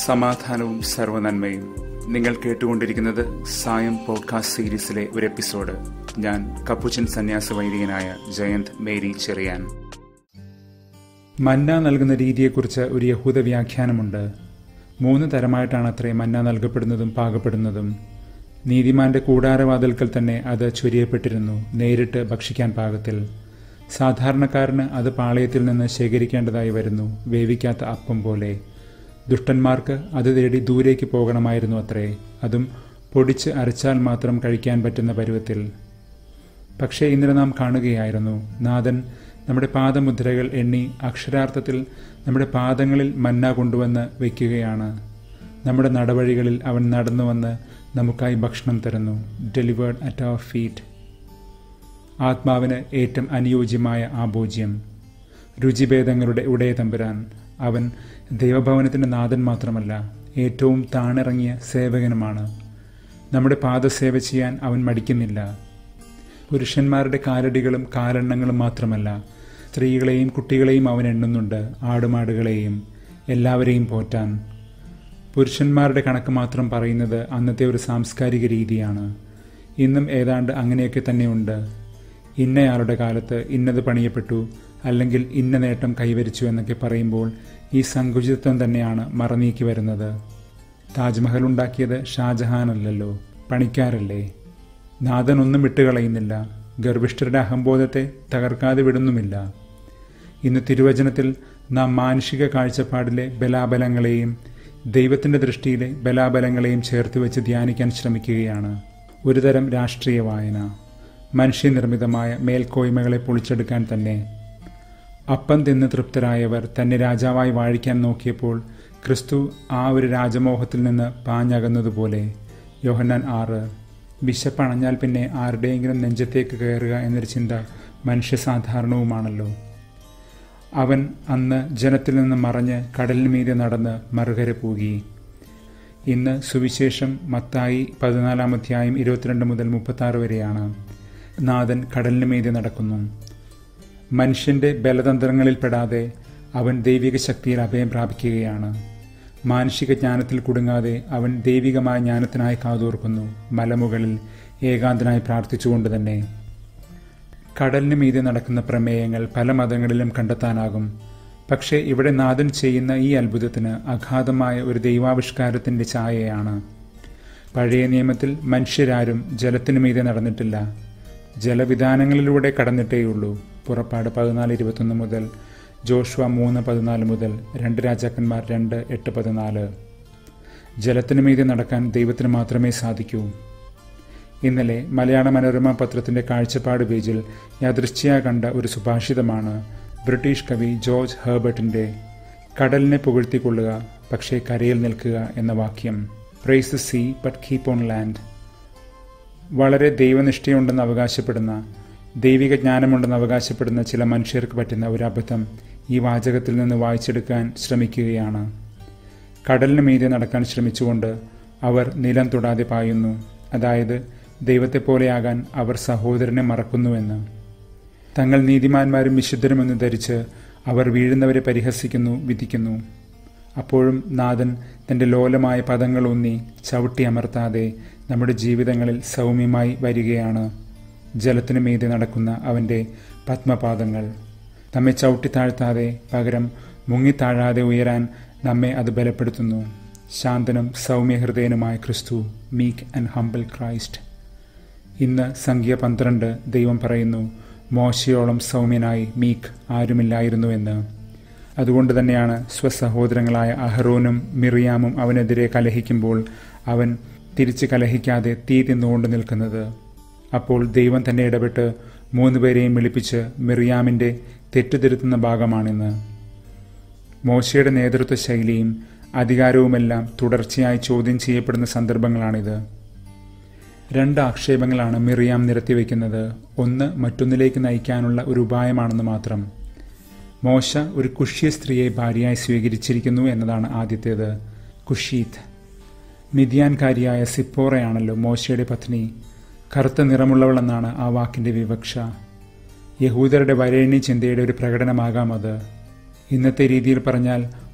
സമാധാനവും സർവനന്മയും നിങ്ങൾ കേട്ടുകൊണ്ടിരിക്കുന്നത് സായം പോഡ്കാസ്റ്റ് സീരീസിലെ ഒരു എപ്പിസോഡ് ഞാൻ കപ്പുച്ചൻ സന്യാസ വൈദികനായ ജയന്ത് മേരി ചെറിയാൻ മന്ന നൽകുന്ന രീതിയെക്കുറിച്ച് ഒരു യഹൂദ വ്യാഖ്യാനമുണ്ട് മൂന്ന് തരമായിട്ടാണ് അത്രേ മന്ന നൽകപ്പെടുന്നതും പാകപ്പെടുന്നതും നീതിമാന്റെ കൂടാരവാതിൽക്കൽ തന്നെ അത് ചൊരിയപ്പെട്ടിരുന്നു നേരിട്ട് ഭക്ഷിക്കാൻ പാകത്തിൽ സാധാരണക്കാരന് അത് പാളയത്തിൽ നിന്ന് ശേഖരിക്കേണ്ടതായി വരുന്നു വേവിക്കാത്ത അപ്പം പോലെ ദുഷ്ടന്മാർക്ക് അത് തേടി ദൂരേക്ക് പോകണമായിരുന്നു അത്രേ അതും പൊടിച്ച് അരച്ചാൽ മാത്രം കഴിക്കാൻ പറ്റുന്ന പരുവത്തിൽ പക്ഷേ ഇന്നലെ നാം കാണുകയായിരുന്നു നാഥൻ നമ്മുടെ പാദമുദ്രകൾ എണ്ണി അക്ഷരാർത്ഥത്തിൽ നമ്മുടെ പാദങ്ങളിൽ മന്ന കൊണ്ടുവന്ന് വയ്ക്കുകയാണ് നമ്മുടെ നടവഴികളിൽ അവൻ നടന്നു വന്ന് നമുക്കായി ഭക്ഷണം തരുന്നു ഡെലിവേർഡ് അറ്റ് അവർ ഫീറ്റ് ആത്മാവിന് ഏറ്റവും അനുയോജ്യമായ ആ ഭോജ്യം രുചിഭേദങ്ങളുടെ ഉടയ തമ്പുരാൻ അവൻ ദൈവഭവനത്തിൻ്റെ നാഥൻ മാത്രമല്ല ഏറ്റവും താണിറങ്ങിയ സേവകനുമാണ് നമ്മുടെ പാദസേവ ചെയ്യാൻ അവൻ മടിക്കുന്നില്ല പുരുഷന്മാരുടെ കാലടികളും കാലെണ്ണങ്ങളും മാത്രമല്ല സ്ത്രീകളെയും കുട്ടികളെയും അവൻ എണ്ണുന്നുണ്ട് ആടുമാടുകളെയും എല്ലാവരെയും പോറ്റാൻ പുരുഷന്മാരുടെ കണക്ക് മാത്രം പറയുന്നത് അന്നത്തെ ഒരു സാംസ്കാരിക രീതിയാണ് ഇന്നും ഏതാണ്ട് അങ്ങനെയൊക്കെ തന്നെയുണ്ട് ഇന്നയാളുടെ കാലത്ത് ഇന്നത് പണിയപ്പെട്ടു അല്ലെങ്കിൽ ഇന്ന നേട്ടം കൈവരിച്ചു എന്നൊക്കെ പറയുമ്പോൾ ഈ സങ്കുചിതത്വം തന്നെയാണ് മറനീക്കി വരുന്നത് താജ്മഹൽ ഉണ്ടാക്കിയത് ഷാജഹാനല്ലല്ലോ പണിക്കാരല്ലേ നാഥൻ ഒന്നും വിട്ടുകളയുന്നില്ല ഗർഭിഷ്ഠരുടെ അഹംബോധത്തെ തകർക്കാതെ വിടുന്നുമില്ല ഇന്ന് തിരുവചനത്തിൽ നാം മാനുഷിക കാഴ്ചപ്പാടിലെ ബലാബലങ്ങളെയും ദൈവത്തിൻ്റെ ദൃഷ്ടിയിലെ ബലാബലങ്ങളെയും ചേർത്ത് വെച്ച് ധ്യാനിക്കാൻ ശ്രമിക്കുകയാണ് ഒരുതരം രാഷ്ട്രീയ വായന മനുഷ്യനിർമ്മിതമായ മേൽക്കോയ്മകളെ പൊളിച്ചെടുക്കാൻ തന്നെ അപ്പം തിന്ന് തൃപ്തരായവർ തന്നെ രാജാവായി വാഴിക്കാൻ നോക്കിയപ്പോൾ ക്രിസ്തു ആ ഒരു രാജമോഹത്തിൽ നിന്ന് പാഞ്ഞകന്നതുപോലെ യോഹന്നാൻ ആറ് വിശപ്പണഞ്ഞാൽ പിന്നെ ആരുടെയെങ്കിലും നെഞ്ചത്തേക്ക് കയറുക എന്നൊരു ചിന്ത മനുഷ്യസാധാരണവുമാണല്ലോ അവൻ അന്ന് ജനത്തിൽ നിന്ന് മറഞ്ഞ് കടലിന് മീതെ നടന്ന് മറുകര പൂകി ഇന്ന് സുവിശേഷം മത്തായി പതിനാലാം അധ്യായം ഇരുപത്തിരണ്ട് മുതൽ മുപ്പത്തി വരെയാണ് നാഥൻ കടലിന് മീതെ നടക്കുന്നു മനുഷ്യന്റെ ബലതന്ത്രങ്ങളിൽ പെടാതെ അവൻ ദൈവിക ശക്തിയിൽ അഭയം പ്രാപിക്കുകയാണ് മാനുഷിക ജ്ഞാനത്തിൽ കുടുങ്ങാതെ അവൻ ദൈവികമായ ജ്ഞാനത്തിനായി കാതോർക്കുന്നു മലമുകളിൽ ഏകാന്തനായി പ്രാർത്ഥിച്ചുകൊണ്ട് തന്നെ കടലിന് മീതെ നടക്കുന്ന പ്രമേയങ്ങൾ പല മതങ്ങളിലും കണ്ടെത്താനാകും പക്ഷേ ഇവിടെ നാഥൻ ചെയ്യുന്ന ഈ അത്ഭുതത്തിന് അഗാധമായ ഒരു ദൈവാവിഷ്കാരത്തിന്റെ ഛായയാണ് പഴയ നിയമത്തിൽ മനുഷ്യരാരും ജലത്തിനു മീതെ നടന്നിട്ടില്ല ജലവിധാനങ്ങളിലൂടെ കടന്നിട്ടേയുള്ളൂ പുറപ്പാട് പതിനാല് ഇരുപത്തൊന്ന് മുതൽ ജോഷുവ മൂന്ന് പതിനാല് മുതൽ രണ്ട് രാജാക്കന്മാർ രണ്ട് എട്ട് പതിനാല് ജലത്തിനു മീതെ നടക്കാൻ ദൈവത്തിന് മാത്രമേ സാധിക്കൂ ഇന്നലെ മലയാള മനോരമ പത്രത്തിന്റെ കാഴ്ചപ്പാട് പേജിൽ യാദൃശ്ചിയ കണ്ട ഒരു സുഭാഷിതമാണ് ബ്രിട്ടീഷ് കവി ജോർജ് ഹേർബർട്ടിന്റെ കടലിനെ പുകഴ്ത്തിക്കൊള്ളുക പക്ഷേ കരയിൽ നിൽക്കുക എന്ന വാക്യം praise the sea but keep on land വളരെ ദൈവനിഷ്ഠയുണ്ടെന്ന് അവകാശപ്പെടുന്ന ദൈവിക ജ്ഞാനമുണ്ടെന്ന് അവകാശപ്പെടുന്ന ചില മനുഷ്യർക്ക് പറ്റുന്ന ഒരു അബദ്ധം ഈ വാചകത്തിൽ നിന്ന് വായിച്ചെടുക്കാൻ ശ്രമിക്കുകയാണ് കടലിന് മീതെ നടക്കാൻ ശ്രമിച്ചുകൊണ്ട് അവർ നിലം തൊടാതെ പായുന്നു അതായത് ദൈവത്തെ പോലെയാകാൻ അവർ സഹോദരനെ മറക്കുന്നുവെന്ന് തങ്ങൾ നീതിമാന്മാരും വിശുദ്ധരുമെന്ന് ധരിച്ച് അവർ വീഴുന്നവരെ പരിഹസിക്കുന്നു വിധിക്കുന്നു അപ്പോഴും നാഥൻ തൻ്റെ ലോലമായ പദങ്ങൾ ഊന്നി ചവിട്ടി അമർത്താതെ നമ്മുടെ ജീവിതങ്ങളിൽ സൗമ്യമായി വരികയാണ് ജലത്തിനു മീതെ നടക്കുന്ന അവൻ്റെ പത്മപാദങ്ങൾ നമ്മെ ചവിട്ടി താഴ്ത്താതെ പകരം മുങ്ങിത്താഴാതെ ഉയരാൻ നമ്മെ അത് ബലപ്പെടുത്തുന്നു ശാന്തനും സൗമ്യഹൃദയനുമായ ക്രിസ്തു മീക്ക് ആൻഡ് ഹംബിൾ ക്രൈസ്റ്റ് ഇന്ന് സംഖ്യ പന്ത്രണ്ട് ദൈവം പറയുന്നു മോശയോളം സൗമ്യനായി മീക്ക് ആരുമില്ലായിരുന്നുവെന്ന് അതുകൊണ്ട് തന്നെയാണ് സ്വസഹോദരങ്ങളായ അഹ്റോനും മിറിയാമും അവനെതിരെ കലഹിക്കുമ്പോൾ അവൻ തിരിച്ച് കലഹിക്കാതെ തീ തിന്നുകൊണ്ട് നിൽക്കുന്നത് അപ്പോൾ ദൈവം തന്നെ ഇടപെട്ട് മൂന്നുപേരെയും വിളിപ്പിച്ച് മിറിയാമിൻ്റെ തെറ്റുതിരുത്തുന്ന ഭാഗമാണിന്ന് മോശയുടെ നേതൃത്വ ശൈലിയും അധികാരവുമെല്ലാം തുടർച്ചയായി ചോദ്യം ചെയ്യപ്പെടുന്ന സന്ദർഭങ്ങളാണിത് രണ്ട് ആക്ഷേപങ്ങളാണ് മിറിയാം നിരത്തിവെക്കുന്നത് ഒന്ന് മറ്റൊന്നിലേക്ക് നയിക്കാനുള്ള ഒരു ഉപായമാണെന്ന് മാത്രം മോശ ഒരു കുഷ്യ സ്ത്രീയെ ഭാര്യയായി സ്വീകരിച്ചിരിക്കുന്നു എന്നതാണ് ആദ്യത്തേത് കുഷീത്ത് മിതിയാൻകാരിയായ സിപ്പോറയാണല്ലോ മോശയുടെ പത്നി കറുത്ത നിറമുള്ളവളെന്നാണ് ആ വാക്കിന്റെ വിവക്ഷ യഹൂദരുടെ വരേണ്യ ചിന്തയുടെ ഒരു പ്രകടനമാകാം അത് ഇന്നത്തെ രീതിയിൽ പറഞ്ഞാൽ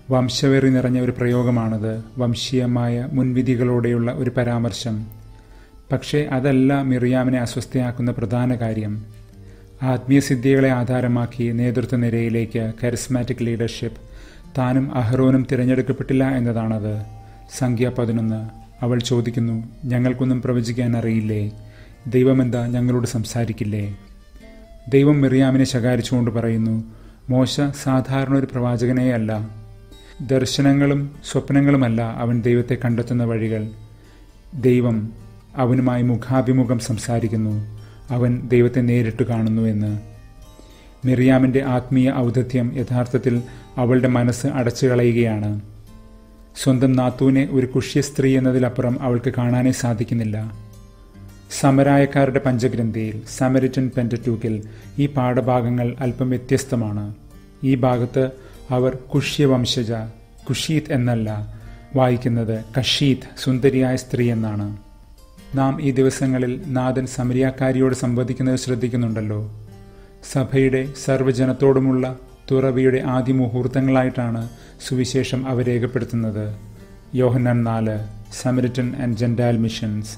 വംശവെറി നിറഞ്ഞ ഒരു പ്രയോഗമാണത് വംശീയമായ മുൻവിധികളോടെയുള്ള ഒരു പരാമർശം പക്ഷേ അതല്ല മിറിയാമിനെ അസ്വസ്ഥയാക്കുന്ന പ്രധാന കാര്യം ആത്മീയ സിദ്ധികളെ ആധാരമാക്കി നേതൃത്വ നിരയിലേക്ക് കരിസ്മാറ്റിക് ലീഡർഷിപ്പ് താനും അഹ്റോനും തിരഞ്ഞെടുക്കപ്പെട്ടില്ല എന്നതാണത് സംഖ്യ പതിനൊന്ന് അവൾ ചോദിക്കുന്നു ഞങ്ങൾക്കൊന്നും പ്രവചിക്കാൻ അറിയില്ലേ ദൈവമെന്താ ഞങ്ങളോട് സംസാരിക്കില്ലേ ദൈവം മിറിയാമിനെ ശകാരിച്ചുകൊണ്ട് പറയുന്നു മോശ സാധാരണ ഒരു പ്രവാചകനെയല്ല ദർശനങ്ങളും സ്വപ്നങ്ങളുമല്ല അവൻ ദൈവത്തെ കണ്ടെത്തുന്ന വഴികൾ ദൈവം അവനുമായി മുഖാഭിമുഖം സംസാരിക്കുന്നു അവൻ ദൈവത്തെ നേരിട്ട് കാണുന്നു എന്ന് മിറിയാമിൻ്റെ ആത്മീയ ഔദത്യം യഥാർത്ഥത്തിൽ അവളുടെ മനസ്സ് അടച്ചു കളയുകയാണ് സ്വന്തം നാത്തൂനെ ഒരു കുഷ്യ സ്ത്രീ എന്നതിലപ്പുറം അവൾക്ക് കാണാനേ സാധിക്കുന്നില്ല സമരായക്കാരുടെ പഞ്ചഗ്രന്ഥിയിൽ സമരിറ്റൻ പെൻറ്ററ്റൂക്കിൽ ഈ പാഠഭാഗങ്ങൾ അല്പം വ്യത്യസ്തമാണ് ഈ ഭാഗത്ത് അവർ കുഷ്യവംശജ കുഷീത് എന്നല്ല വായിക്കുന്നത് കഷീത് സുന്ദരിയായ സ്ത്രീ എന്നാണ് നാം ഈ ദിവസങ്ങളിൽ നാഥൻ സമരിയാക്കാരിയോട് സംവദിക്കുന്നത് ശ്രദ്ധിക്കുന്നുണ്ടല്ലോ സഭയുടെ സർവ്വജനത്തോടുമുള്ള തുറവിയുടെ ആദ്യ മുഹൂർത്തങ്ങളായിട്ടാണ് സുവിശേഷം അവ രേഖപ്പെടുത്തുന്നത് യോഹന്നാൻ നാല് സമരിറ്റൻ ആൻഡ് ജെൻഡാൽ മിഷൻസ്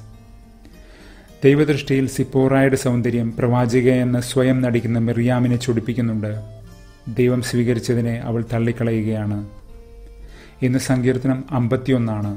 ദൈവദൃഷ്ടിയിൽ സിപ്പോറായുടെ സൗന്ദര്യം പ്രവാചികയെന്ന് സ്വയം നടിക്കുന്ന മിറിയാമിനെ ചൊടിപ്പിക്കുന്നുണ്ട് ദൈവം സ്വീകരിച്ചതിനെ അവൾ തള്ളിക്കളയുകയാണ് ഇന്ന് സങ്കീർത്തനം അമ്പത്തിയൊന്നാണ്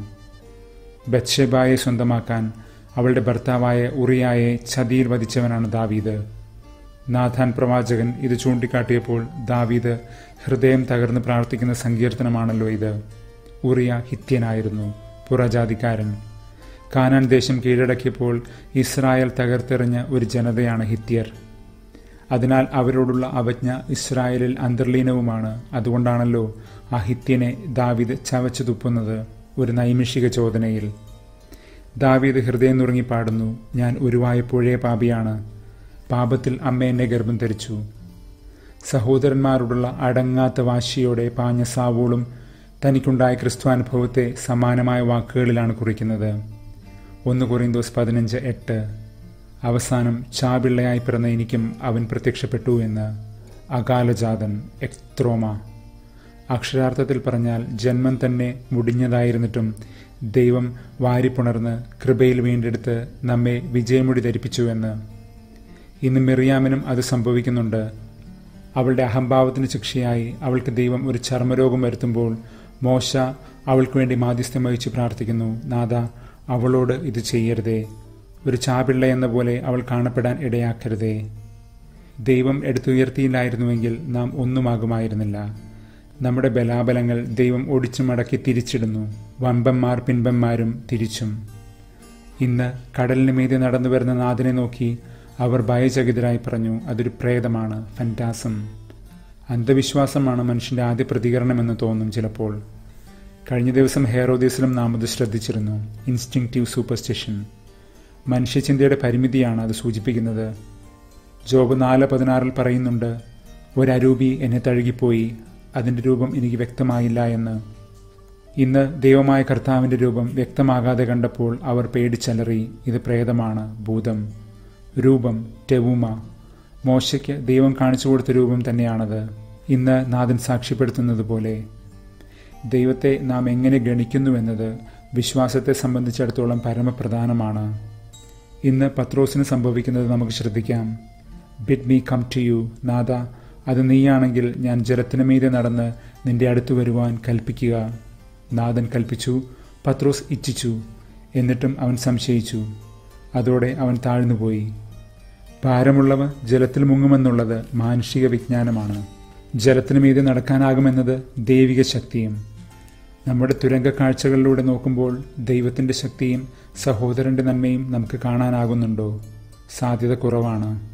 ബത്ഷെബായെ സ്വന്തമാക്കാൻ അവളുടെ ഭർത്താവായ ഉറിയായെ ചതിയിൽ വധിച്ചവനാണ് ദാവീദ് നാഥാൻ പ്രവാചകൻ ഇത് ചൂണ്ടിക്കാട്ടിയപ്പോൾ ദാവീദ് ഹൃദയം തകർന്ന് പ്രാർത്ഥിക്കുന്ന സങ്കീർത്തനമാണല്ലോ ഇത് ഉറിയ ഹിത്യനായിരുന്നു പുറജാതിക്കാരൻ കാനാൻ ദേശം കീഴടക്കിയപ്പോൾ ഇസ്രായേൽ തകർത്തെറിഞ്ഞ ഒരു ജനതയാണ് ഹിത്യർ അതിനാൽ അവരോടുള്ള അവജ്ഞ ഇസ്രായേലിൽ അന്തർലീനവുമാണ് അതുകൊണ്ടാണല്ലോ ആ ഹിത്യനെ ദാവിദ് ചവച്ചു തുപ്പുന്നത് ഒരു നൈമിഷിക ചോദനയിൽ ദാവീദ് ഹൃദയം നുറുങ്ങി പാടുന്നു ഞാൻ ഉരുവായപ്പോഴേ പാപിയാണ് പാപത്തിൽ അമ്മ എന്നെ ഗർഭം ധരിച്ചു സഹോദരന്മാരോടുള്ള അടങ്ങാത്ത വാശിയോടെ പാഞ്ഞ സാവോളും തനിക്കുണ്ടായ ക്രിസ്തുവാനുഭവത്തെ സമാനമായ വാക്കുകളിലാണ് കുറിക്കുന്നത് ഒന്ന് കൊറിന്തോസ് പതിനഞ്ച് എട്ട് അവസാനം ചാപിള്ളയായി പിറന്ന എനിക്കും അവൻ പ്രത്യക്ഷപ്പെട്ടു എന്ന് അകാലജാതൻ എക്ത്രോമ അക്ഷരാർത്ഥത്തിൽ പറഞ്ഞാൽ ജന്മം തന്നെ മുടിഞ്ഞതായിരുന്നിട്ടും ദൈവം വാരിപ്പുണർന്ന് കൃപയിൽ വീണ്ടെടുത്ത് നമ്മെ വിജയമുടി ധരിപ്പിച്ചുവെന്ന് ഇന്ന് മെറിയാമിനും അത് സംഭവിക്കുന്നുണ്ട് അവളുടെ അഹംഭാവത്തിന് ശിക്ഷയായി അവൾക്ക് ദൈവം ഒരു ചർമ്മരോഗം വരുത്തുമ്പോൾ മോശ അവൾക്ക് വേണ്ടി മാധ്യസ്ഥം വഹിച്ച് പ്രാർത്ഥിക്കുന്നു നാഥ അവളോട് ഇത് ചെയ്യരുതേ ഒരു ചാപിള്ള എന്ന പോലെ അവൾ കാണപ്പെടാൻ ഇടയാക്കരുതേ ദൈവം എടുത്തുയർത്തിയില്ലായിരുന്നുവെങ്കിൽ നാം ഒന്നുമാകുമായിരുന്നില്ല നമ്മുടെ ബലാബലങ്ങൾ ദൈവം ഒടിച്ചു മടക്കി തിരിച്ചിടുന്നു വമ്പന്മാർ പിൻപന്മാരും തിരിച്ചും ഇന്ന് കടലിന് മീതെ നടന്നു വരുന്ന നാഥനെ നോക്കി അവർ ഭയചകിതരായി പറഞ്ഞു അതൊരു പ്രേതമാണ് ഫൻറ്റാസം അന്ധവിശ്വാസമാണ് മനുഷ്യന്റെ ആദ്യ പ്രതികരണമെന്ന് തോന്നും ചിലപ്പോൾ കഴിഞ്ഞ ദിവസം ഹെയറോദീസിലും നാം അത് ശ്രദ്ധിച്ചിരുന്നു ഇൻസ്റ്റിങ്റ്റീവ് സൂപ്പർസ്റ്റിഷൻ മനുഷ്യചിന്തയുടെ പരിമിതിയാണ് അത് സൂചിപ്പിക്കുന്നത് ജോബ് നാല് പതിനാറിൽ പറയുന്നുണ്ട് ഒരരൂപി എന്നെ തഴുകിപ്പോയി അതിൻ്റെ രൂപം എനിക്ക് വ്യക്തമായില്ല എന്ന് ഇന്ന് ദൈവമായ കർത്താവിൻ്റെ രൂപം വ്യക്തമാകാതെ കണ്ടപ്പോൾ അവർ പേടിച്ചലറി ഇത് പ്രേതമാണ് ഭൂതം രൂപം ടെവുമ മോശയ്ക്ക് ദൈവം കാണിച്ചു കൊടുത്ത രൂപം തന്നെയാണത് ഇന്ന് നാഥൻ സാക്ഷ്യപ്പെടുത്തുന്നത് പോലെ ദൈവത്തെ നാം എങ്ങനെ ഗണിക്കുന്നുവെന്നത് വിശ്വാസത്തെ സംബന്ധിച്ചിടത്തോളം പരമപ്രധാനമാണ് ഇന്ന് പത്രോസിന് സംഭവിക്കുന്നത് നമുക്ക് ശ്രദ്ധിക്കാം bid me come to you നാഥ അത് നീയാണെങ്കിൽ ഞാൻ ജലത്തിനു മീതെ നടന്ന് നിന്റെ അടുത്ത് വരുവാൻ കൽപ്പിക്കുക നാഥൻ കൽപ്പിച്ചു പത്രോസ് ഇച്ഛിച്ചു എന്നിട്ടും അവൻ സംശയിച്ചു അതോടെ അവൻ താഴ്ന്നുപോയി ഭാരമുള്ളവ ജലത്തിൽ മുങ്ങുമെന്നുള്ളത് മാനുഷിക വിജ്ഞാനമാണ് ജലത്തിനു മീതെ നടക്കാനാകുമെന്നത് ദൈവിക ശക്തിയും നമ്മുടെ തുരങ്ക കാഴ്ചകളിലൂടെ നോക്കുമ്പോൾ ദൈവത്തിൻ്റെ ശക്തിയും സഹോദരൻ്റെ നന്മയും നമുക്ക് കാണാനാകുന്നുണ്ടോ സാധ്യത കുറവാണ്